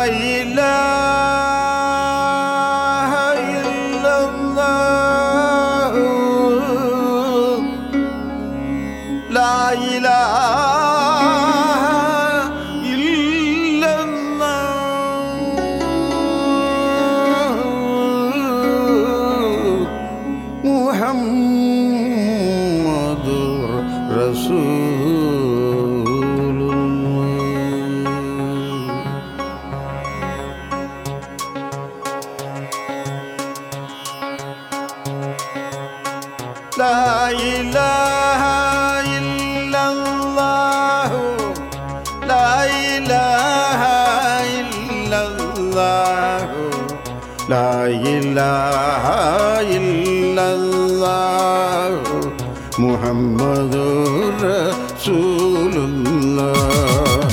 إله إلا الله لا إله إلا الله محمد رسول الله لا إله إلا الله لا إله إلا الله لا إله إلا الله محمد رسول الله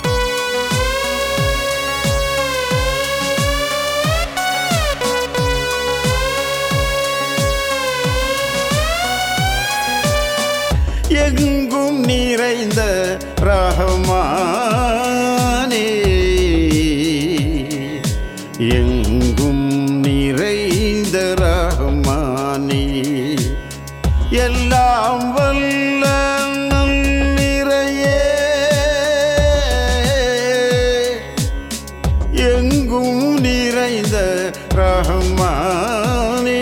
எங்கும் நிறைந்த ரஹமானே எங்கும் நிறைந்த ரஹமானே எல்லாம் வல்ல நிறையே எங்கும் நிறைந்த ரஹமானே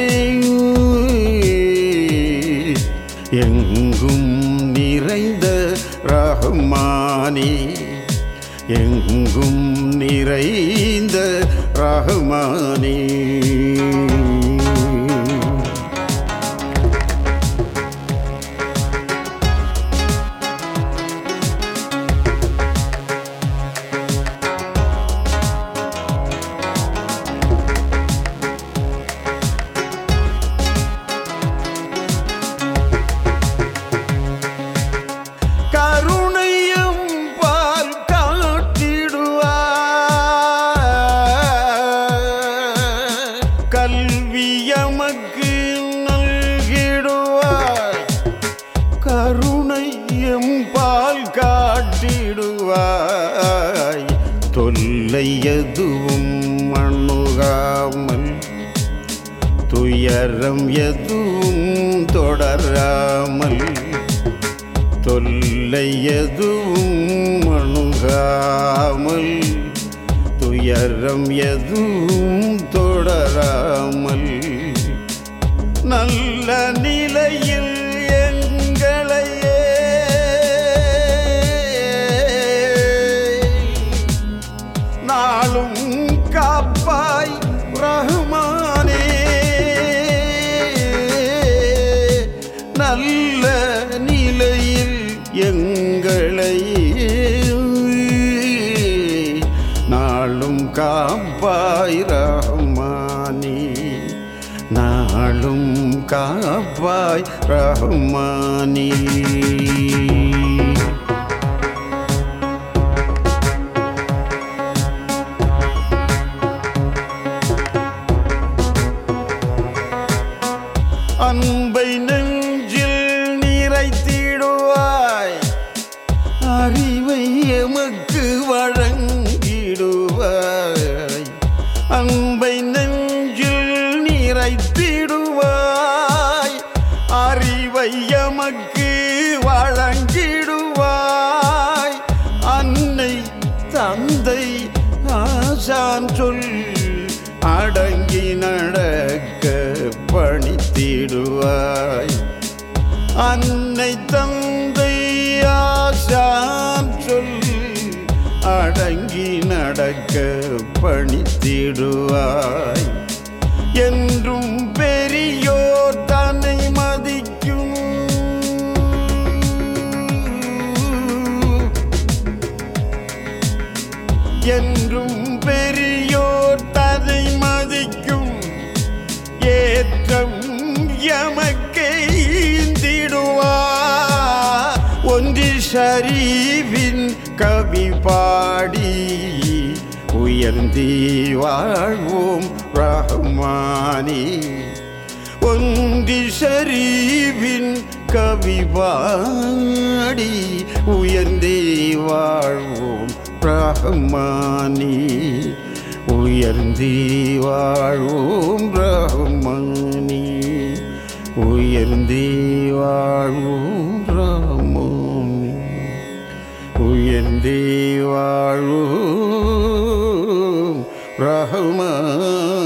எங்கும் நிறைந்த ரஹ்மானே எங்கும் நிறைந்த ரஹ்மானே கருணையும் பால் காட்டிடுவார் கல்வியமக்கு நல்கிடுவார் கருணையும் பால் காட்டிடுவாய் தொல்லை எதுவும் அணுகாமல் துயரம் எதுவும் தொடராமல் தொல்லை எதுவும் அணுகாமல் துயரம் எதுவும் தொடராமல் நல்ல நிலையில் எங்களையே நாளும் காப்பாய் ரஹ்மானே நல்ல நிலையில் எங்களை நாளும் காப்பாய் ரஹ்மானே நாளும் காப்பாய் ரஹ்மானே அன்பை நெஞ்சில் நிறைத்திடுவாய் அறிவை எமக்கு வழங்கிடுவாய் அன்பை நெஞ்சில் நிறைத்திடுவாய் அறிவை எமக்கு வழங்கிடுவாய் அன்னை தந்தை ஆசான் சொல் அடங்கி நடக்க பணித்திடுவாய் அன்னை தந்தை ஆசான் சொல் அடங்கி நடக்க பணித்திடுவாய் என்றும் பெரியோர் தன்னை மதிக்கும் என்றும் பெரியோர் தன்னை மதிக்கும் ஏற்றம் எமக்கே ஈந்திடுவார் ஒன்றி ஷரீஃபின் கவி பாடி உயர்ந்தி வாழ்வோம் ரஹ்மானி ஒன்றி ஷரீஃபின் கவி பாடி உயர்ந்தே வாழ்வோம் ரஹ்மானி உயர்ந்தி வாழ்வோம் ரஹ்மானி உயர்ந்தி வாழ்வோம் ரஹ்மானி உயர்ந்தே வாழும் ரஹ்மானி